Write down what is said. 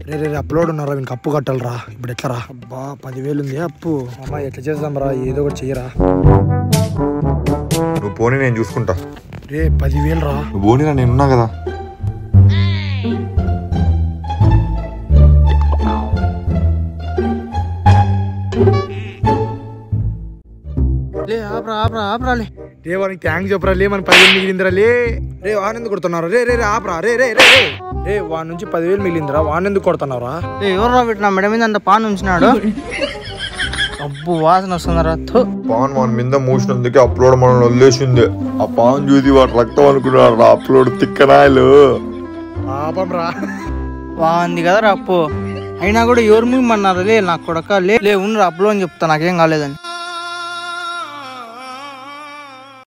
రే రే రే, upload ఉన్నారా వీనికి అప్పు కట్టాలరా ఇప్పుడు ఎట్లరా అబ్బా పదివేలు ఉంది అప్పు అమ్మా ఎట్లా చేద్దాం రా ఏదో ఒకటి చెయ్యరా నువ్వు పోనీ నేను చూసుకుంటా రే పదివేలు రా నువ్వు పోనీరా నేనున్నా కదా లే ఆపరా ఆపరా ఆపరా లే రే వానికి థ్యాంక్స్ చెప్పరా లే మన పదివేలు మిగిలిందిరా లే రే వాన్ ఎందుకు కొడుతున్నారు రే రే రే ఆపరా రే రే రే రే రే వాని నుంచి పదివేలు మిగిలిందిరా వాన్ ఎందుకు కొడుతున్నావురా లే ఎవర్రా పెట్టినా మెడ మీద అంత పాన్ ఉంచినాడు అబ్బు వాసన వస్తుందరా థు పాన్ మన మీద మూసినందుకే అప్లోడ్ మనల్ని వదిలేసింది ఆ పాన్ చూసి వాడు రక్తం అనుకున్నాడు రా అప్లోడ్ తిక్కనాయలు పాపం రా బాగుంది కదరా అప్పు అయినా కూడా ఎవరు మిమ్మన్నారు లే నాకు కొడక లే లే ఉండరా అప్పులో అని చెప్తా నాకేం కాలేదని